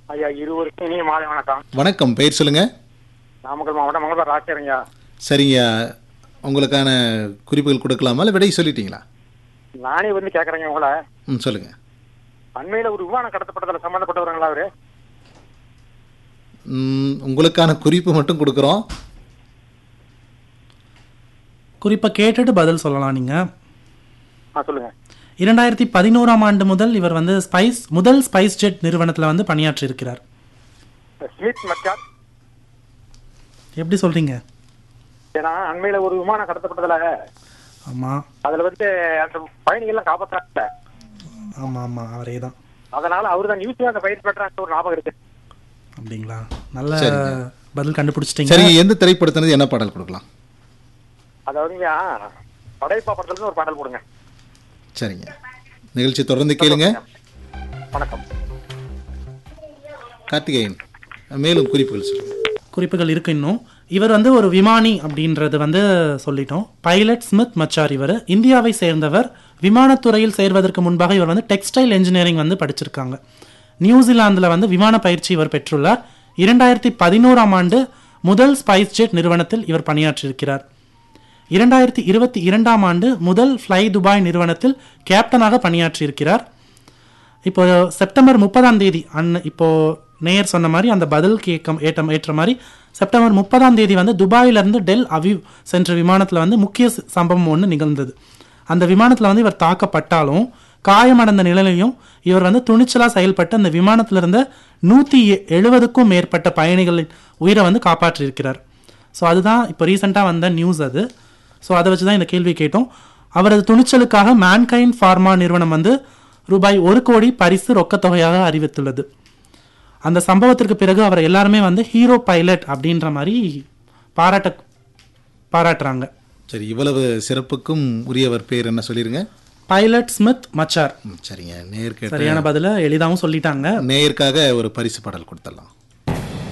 ஐயா இருவருக்கும் இனிய மாலை வணக்கம் வணக்கம் பெயர் சொல்லுங்க நாமக்கல் மாவட்டம் மங்களூர் ராசியரங்க சரிங்க உங்களுக்கான குறிப்புகள் கொடுக்கலாமா இல்லை விடை சொல்லிட்டீங்களா நானே வந்து கேட்குறேங்க உங்களை ம் சொல்லுங்க அண்மையில ஒரு விமானம் கடத்தப்பட்டதில் சம்மந்தப்பட்டவருங்களா அவரு ம், உங்களுக்கான குறிப்பு மட்டும் கொடுக்குறோம் குறிப்பை கேட்டுட்டு பதில் சொல்லலாம் நீங்கள் ஆ சொல்லுங்க இரண்டாயிரத்தி பதினோராம் ஆண்டு முதல் இவர் வந்து ஸ்பைஸ் முதல் ஸ்பைஸ் ஜெட் நிறுவனத்தில் வந்து பணியாற்றி இருக்கிறார் ஸ்மித் மச்சார் எப்படி சொல்கிறீங்க ஏன்னா அண்மையில ஒரு விமானம் கடத்தப்பட்டதுல ஆமாம் அதுல வந்து அந்த பயணிகள்லாம் காப்பாற்றாங்க ஆமாம் ஆமாம் அவரே தான் அதனால அவர் தான் நியூஸ்ல அந்த பயிர் பெற்றாங்க ஒரு ஞாபகம் இருக்கு அப்படிங்களா நல்ல சரிங்க. பதில் கண்டுபிடிச்சிட்டீங்க சரிங்க எந்த திரைப்படத்தினது என்ன பாடல் கொடுக்கலாம் அதாவதுங்க படைப்பா படத்துல இருந்து ஒரு பாடல் போடுங்க சரிங்க நிகழ்ச்சி தொடர்ந்து கேளுங்க வணக்கம் கார்த்திகேயன் மேலும் குறிப்புகள் சொல்லுங்க குறிப்புகள் இருக்கு இன்னும் இவர் வந்து ஒரு விமானி அப்படின்றது வந்து சொல்லிட்டோம் பைலட் ஸ்மித் மச்சார் இவர் இந்தியாவை சேர்ந்தவர் விமானத்துறையில் சேர்வதற்கு முன்பாக இவர் வந்து டெக்ஸ்டைல் இன்ஜினியரிங் வந்து படிச்சிருக்காங்க நியூசிலாந்தில் வந்து விமான பயிற்சி இவர் பெற்றுள்ளார் இரண்டாயிரத்தி பதினோராம் ஆண்டு முதல் ஸ்பைஸ் ஜெட் நிறுவனத்தில் இவர் பணியாற்றியிருக்கிறார் இரண்டாயிரத்தி இருபத்தி இரண்டாம் ஆண்டு முதல் ஃப்ளை துபாய் நிறுவனத்தில் கேப்டனாக பணியாற்றியிருக்கிறார் இப்போ செப்டம்பர் முப்பதாம் தேதி அன் இப்போ நேயர் சொன்ன மாதிரி அந்த பதில் கேட்க ஏற்ற ஏற்ற மாதிரி செப்டம்பர் முப்பதாம் தேதி வந்து துபாயிலிருந்து டெல் அவிவ் சென்ற விமானத்தில் வந்து முக்கிய ச- சம்பவம் ஒன்று நிகழ்ந்தது அந்த விமானத்தில் வந்து இவர் தாக்கப்பட்டாலும் காயமடைந்த நிலையிலையும் இவர் வந்து துணிச்சலாக செயல்பட்டு அந்த விமானத்தில் இருந்த நூற்றி எழுபதுக்கும் மேற்பட்ட பயணிகளின் உயிரை வந்து காப்பாற்றியிருக்கிறார் ஸோ அதுதான் இப்போ ரீசெண்டாக வந்த நியூஸ் அது ஸோ அதை வச்சு தான் இந்த கேள்வி கேட்டோம் அவரது துணிச்சலுக்காக மேன்கைன் ஃபார்மா நிறுவனம் வந்து ரூபாய் ஒரு கோடி பரிசு ரொக்கத் தொகையாக அறிவித்துள்ளது அந்த சம்பவத்திற்கு பிறகு அவர் எல்லாருமே வந்து ஹீரோ பைலட் அப்படின்ற மாதிரி பாராட்ட பாராட்டுறாங்க சரி இவ்வளவு சிறப்புக்கும் உரியவர் பேர் என்ன சொல்லிருங்க பைலட் ஸ்மித் மச்சார் ம், சரிங்க நேர் கேட்ட சரியான பதில எளிதாகவும் சொல்லிட்டாங்க நேயருக்காக ஒரு பரிசு பாடல் கொடுத்துடலாம்